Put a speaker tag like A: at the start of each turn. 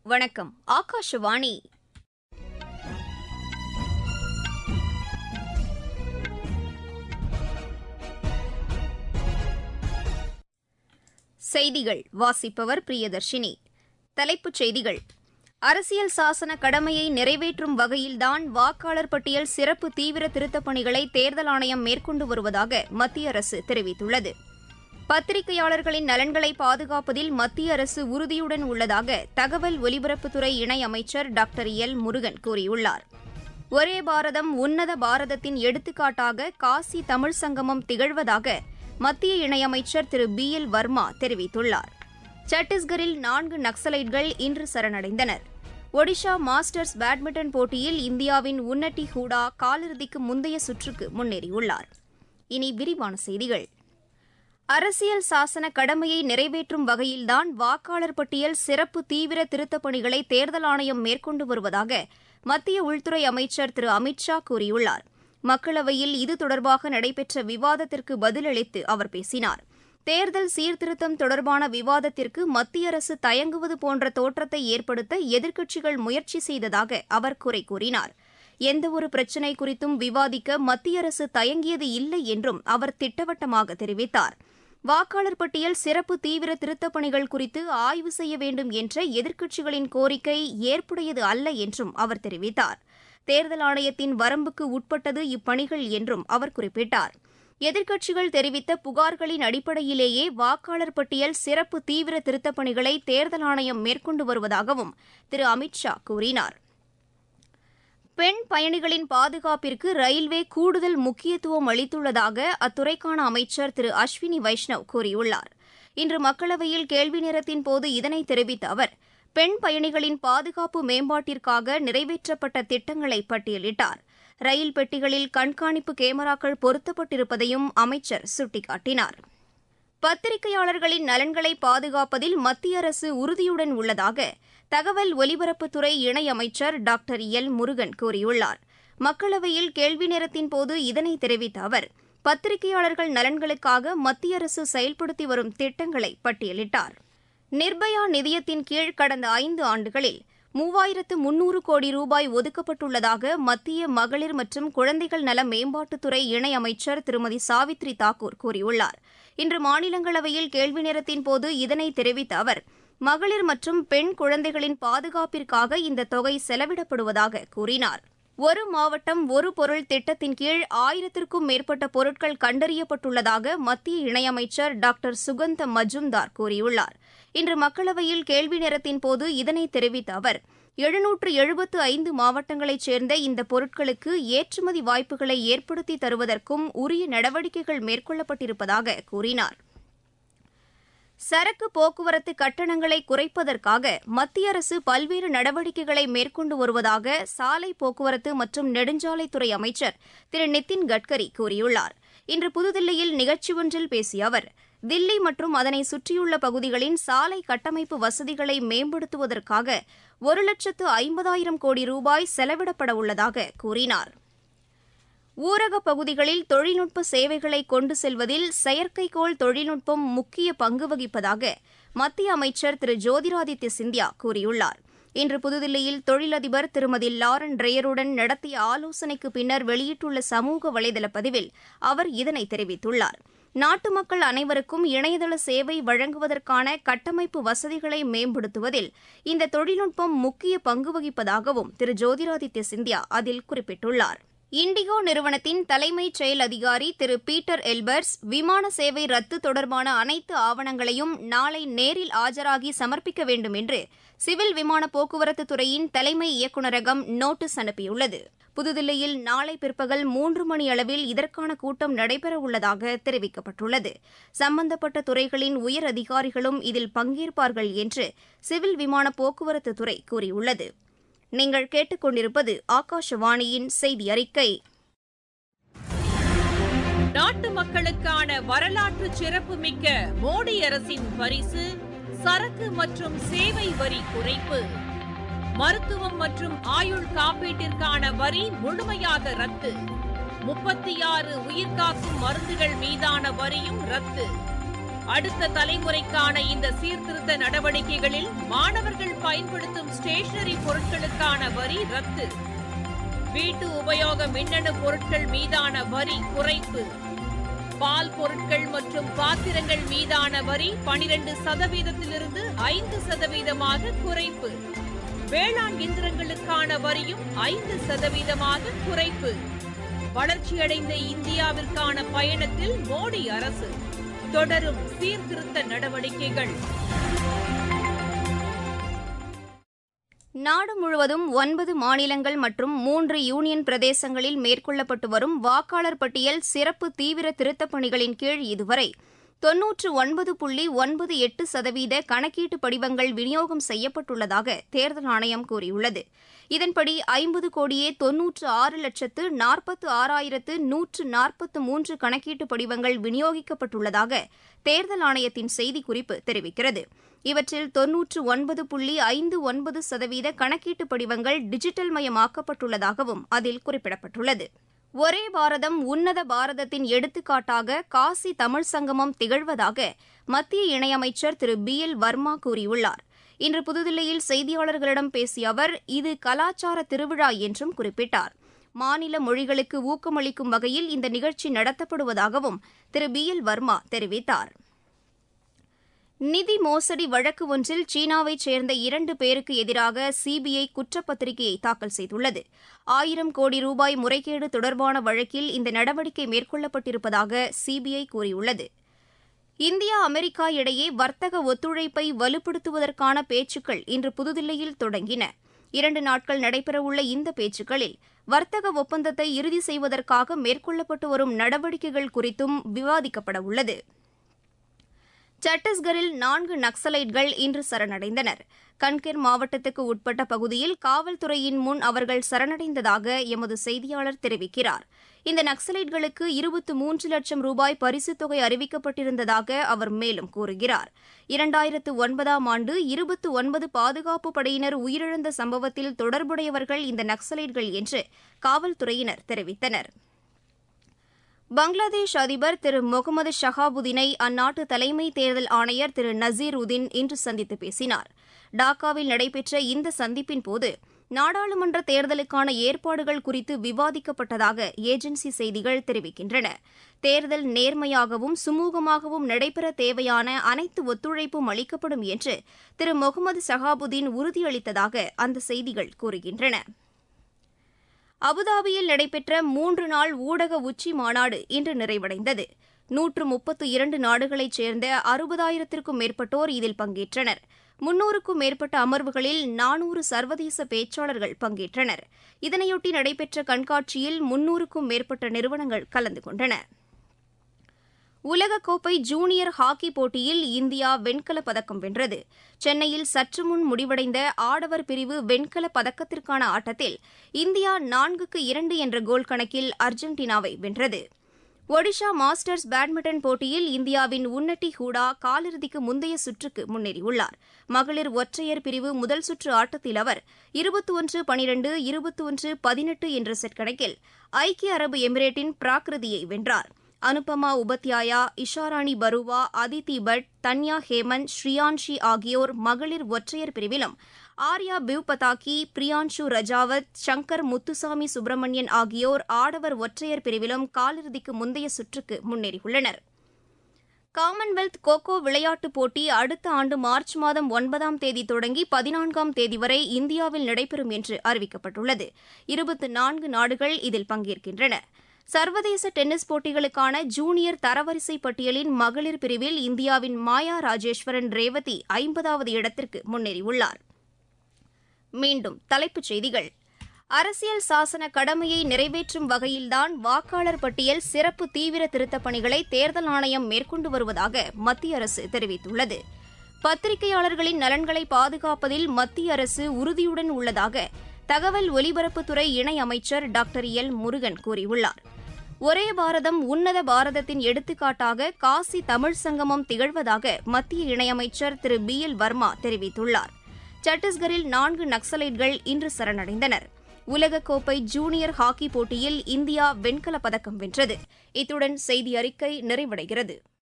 A: வணக்கம் ஆகாஷவாணி செய்திகள் வாசிப்பவர் பிரியதர்ஷினி தலைப்புச் செய்திகள் அரசியல் சாசன கடமையை நிறைவேற்றும் வகையில்தான் வாக்காளர் பட்டியல் சிறப்பு தீவிர திருத்தப் பணிகளை தேர்தல் ஆணையம் மேற்கொண்டு வருவதாக மத்திய அரசு தெரிவித்துள்ளது பத்திரிகையாளர்களின் நலன்களை பாதுகாப்பதில் மத்திய அரசு உறுதியுடன் உள்ளதாக தகவல் ஒலிபரப்புத்துறை இணையமைச்சர் டாக்டர் எல் முருகன் கூறியுள்ளார் ஒரே பாரதம் உன்னத பாரதத்தின் எடுத்துக்காட்டாக காசி தமிழ் சங்கமம் திகழ்வதாக மத்திய இணையமைச்சர் திரு பி எல் வர்மா தெரிவித்துள்ளார் சத்தீஸ்கரில் நான்கு நக்சலைட்கள் இன்று சரணடைந்தனர் ஒடிஷா மாஸ்டர்ஸ் பேட்மிண்டன் போட்டியில் இந்தியாவின் உன்னட்டி ஹூடா காலிறுதிக்கு முந்தைய சுற்றுக்கு முன்னேறியுள்ளார் இனி விரிவான செய்திகள் அரசியல் சாசன கடமையை நிறைவேற்றும் வகையில்தான் வாக்காளர் பட்டியல் சிறப்பு தீவிர திருத்தப் பணிகளை தேர்தல் ஆணையம் மேற்கொண்டு வருவதாக மத்திய உள்துறை அமைச்சர் திரு அமித் ஷா கூறியுள்ளார் மக்களவையில் இது தொடர்பாக நடைபெற்ற விவாதத்திற்கு பதிலளித்து அவர் பேசினார் தேர்தல் சீர்திருத்தம் தொடர்பான விவாதத்திற்கு மத்திய அரசு தயங்குவது போன்ற தோற்றத்தை ஏற்படுத்த எதிர்க்கட்சிகள் முயற்சி செய்ததாக அவர் குறை கூறினார் எந்தவொரு பிரச்சினை குறித்தும் விவாதிக்க மத்திய அரசு தயங்கியது இல்லை என்றும் அவர் திட்டவட்டமாக தெரிவித்தார் வாக்காளர் பட்டியல் சிறப்பு தீவிர திருத்தப் பணிகள் குறித்து ஆய்வு செய்ய வேண்டும் என்ற எதிர்க்கட்சிகளின் கோரிக்கை ஏற்புடையது அல்ல என்றும் அவர் தெரிவித்தார் தேர்தல் ஆணையத்தின் வரம்புக்கு உட்பட்டது இப்பணிகள் என்றும் அவர் குறிப்பிட்டார் எதிர்க்கட்சிகள் தெரிவித்த புகார்களின் அடிப்படையிலேயே வாக்காளர் பட்டியல் சிறப்பு தீவிர திருத்தப் பணிகளை தேர்தல் ஆணையம் மேற்கொண்டு வருவதாகவும் திரு அமித் ஷா கூறினார் பெண் பயணிகளின் பாதுகாப்பிற்கு ரயில்வே கூடுதல் முக்கியத்துவம் அளித்துள்ளதாக அத்துறைக்கான அமைச்சர் திரு அஸ்வினி வைஷ்ணவ் கூறியுள்ளார் இன்று மக்களவையில் கேள்வி நேரத்தின் போது இதனை தெரிவித்த அவர் பெண் பயணிகளின் பாதுகாப்பு மேம்பாட்டிற்காக நிறைவேற்றப்பட்ட திட்டங்களை பட்டியலிட்டார் ரயில் பெட்டிகளில் கண்காணிப்பு கேமராக்கள் பொருத்தப்பட்டிருப்பதையும் அமைச்சர் சுட்டிக்காட்டினார் பத்திரிகையாளர்களின் நலன்களை பாதுகாப்பதில் மத்திய அரசு உறுதியுடன் உள்ளதாக தகவல் ஒலிபரப்புத்துறை இணையமைச்சர் டாக்டர் எல் முருகன் கூறியுள்ளார் மக்களவையில் கேள்வி நேரத்தின் போது இதனை தெரிவித்த அவர் பத்திரிகையாளர்கள் நலன்களுக்காக மத்திய அரசு செயல்படுத்தி வரும் திட்டங்களை பட்டியலிட்டார் நிர்பயா நிதியத்தின் கீழ் கடந்த ஐந்து ஆண்டுகளில் மூவாயிரத்து முன்னூறு கோடி ரூபாய் ஒதுக்கப்பட்டுள்ளதாக மத்திய மகளிர் மற்றும் குழந்தைகள் நல மேம்பாட்டுத்துறை இணையமைச்சர் திருமதி சாவித்ரி தாக்கூர் கூறியுள்ளார் இன்று மாநிலங்களவையில் கேள்வி நேரத்தின் போது இதனை தெரிவித்த அவர் மகளிர் மற்றும் பெண் குழந்தைகளின் பாதுகாப்பிற்காக இந்த தொகை செலவிடப்படுவதாக கூறினார் ஒரு மாவட்டம் ஒரு பொருள் திட்டத்தின் கீழ் ஆயிரத்திற்கும் மேற்பட்ட பொருட்கள் கண்டறியப்பட்டுள்ளதாக மத்திய இணையமைச்சர் டாக்டர் சுகந்த மஜும்தார் கூறியுள்ளார் இன்று மக்களவையில் கேள்வி நேரத்தின் போது இதனை தெரிவித்த அவர் எழுநூற்று எழுபத்து ஐந்து மாவட்டங்களைச் சேர்ந்த இந்த பொருட்களுக்கு ஏற்றுமதி வாய்ப்புகளை ஏற்படுத்தி தருவதற்கும் உரிய நடவடிக்கைகள் மேற்கொள்ளப்பட்டிருப்பதாக கூறினார் சரக்கு போக்குவரத்து கட்டணங்களை குறைப்பதற்காக மத்திய அரசு பல்வேறு நடவடிக்கைகளை மேற்கொண்டு வருவதாக சாலை போக்குவரத்து மற்றும் நெடுஞ்சாலைத்துறை அமைச்சர் திரு நிதின் கட்கரி கூறியுள்ளார் இன்று புதுதில்லியில் நிகழ்ச்சி ஒன்றில் பேசிய அவர் தில்லி மற்றும் அதனை சுற்றியுள்ள பகுதிகளின் சாலை கட்டமைப்பு வசதிகளை மேம்படுத்துவதற்காக ஒரு லட்சத்து ஐம்பதாயிரம் கோடி ரூபாய் செலவிடப்பட உள்ளதாக கூறினார் ஊரகப் பகுதிகளில் தொழில்நுட்ப சேவைகளை கொண்டு செல்வதில் செயற்கைக்கோள் தொழில்நுட்பம் முக்கிய பங்கு வகிப்பதாக மத்திய அமைச்சர் திரு ஜோதிராதித்ய சிந்தியா கூறியுள்ளார் இன்று புதுதில்லியில் தொழிலதிபர் திருமதி லாரன் ட்ரேயருடன் நடத்திய ஆலோசனைக்கு பின்னர் வெளியிட்டுள்ள சமூக வலைதள பதிவில் அவர் இதனை தெரிவித்துள்ளார் நாட்டு மக்கள் அனைவருக்கும் இணையதள சேவை வழங்குவதற்கான கட்டமைப்பு வசதிகளை மேம்படுத்துவதில் இந்த தொழில்நுட்பம் முக்கிய பங்கு வகிப்பதாகவும் திரு ஜோதிராதித்ய சிந்தியா அதில் குறிப்பிட்டுள்ளார் இண்டிகோ நிறுவனத்தின் தலைமைச் செயல் அதிகாரி திரு பீட்டர் எல்பர்ஸ் விமான சேவை ரத்து தொடர்பான அனைத்து ஆவணங்களையும் நாளை நேரில் ஆஜராகி சமர்ப்பிக்க வேண்டும் என்று சிவில் விமான போக்குவரத்து துறையின் தலைமை இயக்குநரகம் நோட்டீஸ் அனுப்பியுள்ளது புதுதில்லியில் நாளை பிற்பகல் மூன்று மணி அளவில் இதற்கான கூட்டம் நடைபெறவுள்ளதாக தெரிவிக்கப்பட்டுள்ளது சம்பந்தப்பட்ட துறைகளின் உயர் அதிகாரிகளும் இதில் பங்கேற்பார்கள் என்று சிவில் விமான போக்குவரத்து துறை கூறியுள்ளது நீங்கள் கேட்டுக்கொண்டிருப்பது ஆகாஷவாணியின் செய்தி அறிக்கை
B: நாட்டு மக்களுக்கான வரலாற்று சிறப்புமிக்க மோடி அரசின் பரிசு சரக்கு மற்றும் சேவை வரி குறைப்பு மருத்துவம் மற்றும் ஆயுள் காப்பீட்டிற்கான வரி முழுமையாக ரத்து முப்பத்தி ஆறு உயிர்காக்கும் மருந்துகள் மீதான வரியும் ரத்து அடுத்த தலைமுறைக்கான இந்த சீர்திருத்த நடவடிக்கைகளில் மாணவர்கள் பயன்படுத்தும் ஸ்டேஷனரி பொருட்களுக்கான வரி ரத்து வீட்டு உபயோக மின்னணு பொருட்கள் மீதான வரி குறைப்பு பால் பொருட்கள் மற்றும் பாத்திரங்கள் மீதான வரி பனிரெண்டு சதவீதத்திலிருந்து ஐந்து சதவீதமாக குறைப்பு வேளாண் இயந்திரங்களுக்கான வரியும் ஐந்து சதவீதமாக குறைப்பு வளர்ச்சியடைந்த இந்தியாவிற்கான பயணத்தில் மோடி அரசு தொடரும் சீர்திருத்த நடவடிக்கைகள்
A: நாடு முழுவதும் ஒன்பது மாநிலங்கள் மற்றும் மூன்று யூனியன் பிரதேசங்களில் மேற்கொள்ளப்பட்டு வரும் வாக்காளர் பட்டியல் சிறப்பு தீவிர திருத்தப் பணிகளின் கீழ் இதுவரை தொன்னூற்று ஒன்பது புள்ளி ஒன்பது எட்டு சதவீத கணக்கீட்டு படிவங்கள் விநியோகம் செய்யப்பட்டுள்ளதாக தேர்தல் ஆணையம் கூறியுள்ளது இதன்படி ஐம்பது கோடியே தொன்னூற்று ஆறு லட்சத்து நாற்பத்து ஆறாயிரத்து நூற்று நாற்பத்து மூன்று கணக்கீட்டு படிவங்கள் விநியோகிக்கப்பட்டுள்ளதாக தேர்தல் ஆணையத்தின் செய்திக்குறிப்பு தெரிவிக்கிறது இவற்றில் தொன்னூற்று ஒன்பது புள்ளி ஐந்து ஒன்பது சதவீத கணக்கீட்டு படிவங்கள் டிஜிட்டல் மயமாக்கப்பட்டுள்ளதாகவும் அதில் குறிப்பிடப்பட்டுள்ளது ஒரே பாரதம் உன்னத பாரதத்தின் எடுத்துக்காட்டாக காசி தமிழ் சங்கமம் திகழ்வதாக மத்திய இணையமைச்சர் திரு பி எல் வர்மா கூறியுள்ளார் இன்று புதுதில்லியில் செய்தியாளர்களிடம் பேசிய அவர் இது கலாச்சார திருவிழா என்றும் குறிப்பிட்டார் மாநில மொழிகளுக்கு ஊக்கமளிக்கும் வகையில் இந்த நிகழ்ச்சி நடத்தப்படுவதாகவும் திரு பி எல் வர்மா தெரிவித்தார் நிதி மோசடி வழக்கு ஒன்றில் சீனாவைச் சேர்ந்த இரண்டு பேருக்கு எதிராக சிபிஐ குற்றப்பத்திரிகையை தாக்கல் செய்துள்ளது ஆயிரம் கோடி ரூபாய் முறைகேடு தொடர்பான வழக்கில் இந்த நடவடிக்கை மேற்கொள்ளப்பட்டிருப்பதாக சிபிஐ கூறியுள்ளது இந்தியா அமெரிக்கா இடையே வர்த்தக ஒத்துழைப்பை வலுப்படுத்துவதற்கான பேச்சுக்கள் இன்று புதுதில்லியில் தொடங்கின இரண்டு நாட்கள் நடைபெறவுள்ள இந்த பேச்சுக்களில் வர்த்தக ஒப்பந்தத்தை இறுதி செய்வதற்காக மேற்கொள்ளப்பட்டு வரும் நடவடிக்கைகள் குறித்தும் விவாதிக்கப்பட உள்ளது சத்தீஸ்கரில் நான்கு நக்சலைட்கள் இன்று சரணடைந்தனர் கன்கெர் மாவட்டத்துக்கு உட்பட்ட பகுதியில் காவல்துறையின் முன் அவர்கள் சரணடைந்ததாக எமது செய்தியாளர் தெரிவிக்கிறார் இந்த நக்சலைட்களுக்கு இருபத்து மூன்று லட்சம் ரூபாய் பரிசுத் தொகை அறிவிக்கப்பட்டிருந்ததாக அவர் மேலும் கூறுகிறார் இரண்டாயிரத்து ஒன்பதாம் ஆண்டு இருபத்து ஒன்பது பாதுகாப்பு படையினர் உயிரிழந்த சம்பவத்தில் தொடர்புடையவர்கள் இந்த நக்சலைட்கள் என்று காவல்துறையினர் தெரிவித்தனர் பங்களாதேஷ் அதிபர் திரு முகமது ஷஹாபுதீனை அந்நாட்டு தலைமை தேர்தல் ஆணையர் திரு நசீர் உதீன் இன்று சந்தித்து பேசினார் டாக்காவில் நடைபெற்ற இந்த சந்திப்பின் போது நாடாளுமன்ற தேர்தலுக்கான ஏற்பாடுகள் குறித்து விவாதிக்கப்பட்டதாக ஏஜென்சி செய்திகள் தெரிவிக்கின்றன தேர்தல் நேர்மையாகவும் சுமூகமாகவும் நடைபெற தேவையான அனைத்து ஒத்துழைப்பும் அளிக்கப்படும் என்று திரு முகமது ஷஹாபுதீன் உறுதியளித்ததாக அந்த செய்திகள் கூறுகின்றன அபுதாபியில் நடைபெற்ற மூன்று நாள் ஊடக உச்சி மாநாடு இன்று நிறைவடைந்தது நூற்று முப்பத்து இரண்டு நாடுகளைச் சேர்ந்த அறுபதாயிரத்திற்கும் மேற்பட்டோர் இதில் பங்கேற்றனர் முன்னூறுக்கும் மேற்பட்ட அமர்வுகளில் நானூறு சர்வதேச பேச்சாளர்கள் பங்கேற்றனர் இதனையொட்டி நடைபெற்ற கண்காட்சியில் முன்னூறுக்கும் மேற்பட்ட நிறுவனங்கள் கலந்து கொண்டன உலகக்கோப்பை ஜூனியர் ஹாக்கி போட்டியில் இந்தியா வெண்கலப் பதக்கம் வென்றது சென்னையில் சற்று முன் முடிவடைந்த ஆடவர் பிரிவு வெண்கலப் பதக்கத்திற்கான ஆட்டத்தில் இந்தியா நான்குக்கு இரண்டு என்ற கோல் கணக்கில் அர்ஜென்டினாவை வென்றது ஒடிஷா மாஸ்டர்ஸ் பேட்மிண்டன் போட்டியில் இந்தியாவின் உன்னட்டி ஹூடா காலிறுதிக்கு முந்தைய சுற்றுக்கு முன்னேறியுள்ளார் மகளிர் ஒற்றையர் பிரிவு முதல் சுற்று ஆட்டத்தில் அவர் இருபத்தி ஒன்று பனிரெண்டு இருபத்தி ஒன்று பதினெட்டு என்ற செட் கணக்கில் ஐக்கிய அரபு எமிரேட்டின் பிராகிருதியை வென்றார் அனுபமா உபத்யாயா இஷாராணி பருவா அதிதி பட் தன்யா ஹேமந்த் ஸ்ரீயான்ஷி ஆகியோர் மகளிர் ஒற்றையர் பிரிவிலும் ஆர்யா பிவ் பதாக்கி பிரியான்ஷு ரஜாவத் சங்கர் முத்துசாமி சுப்பிரமணியன் ஆகியோர் ஆடவர் ஒற்றையர் பிரிவிலும் காலிறுதிக்கு முந்தைய சுற்றுக்கு முன்னேறியுள்ளனர் காமன்வெல்த் கோகோ விளையாட்டுப் போட்டி அடுத்த ஆண்டு மார்ச் மாதம் ஒன்பதாம் தேதி தொடங்கி பதினான்காம் தேதி வரை இந்தியாவில் நடைபெறும் என்று அறிவிக்கப்பட்டுள்ளது இருபத்தி நான்கு நாடுகள் இதில் பங்கேற்கின்றன சர்வதேச டென்னிஸ் போட்டிகளுக்கான ஜூனியர் தரவரிசை பட்டியலின் மகளிர் பிரிவில் இந்தியாவின் மாயா ராஜேஸ்வரன் ரேவதி ஐம்பதாவது இடத்திற்கு முன்னேறியுள்ளார் மீண்டும் தலைப்புச் செய்திகள் அரசியல் சாசன கடமையை நிறைவேற்றும் வகையில்தான் வாக்காளர் பட்டியல் சிறப்பு தீவிர திருத்தப் பணிகளை தேர்தல் ஆணையம் மேற்கொண்டு வருவதாக மத்திய அரசு தெரிவித்துள்ளது பத்திரிகையாளர்களின் நலன்களை பாதுகாப்பதில் மத்திய அரசு உறுதியுடன் உள்ளதாக தகவல் ஒலிபரப்புத்துறை இணையமைச்சர் டாக்டர் எல் முருகன் கூறியுள்ளார் ஒரே பாரதம் உன்னத பாரதத்தின் எடுத்துக்காட்டாக காசி தமிழ் சங்கமம் திகழ்வதாக மத்திய இணையமைச்சர் திரு பி எல் வர்மா தெரிவித்துள்ளார் சத்தீஸ்கரில் நான்கு நக்சலைட்கள் இன்று சரணடைந்தனர் உலகக்கோப்பை ஜூனியர் ஹாக்கி போட்டியில் இந்தியா வெண்கலப் பதக்கம் வென்றது இத்துடன் செய்தி அறிக்கை நிறைவடைகிறது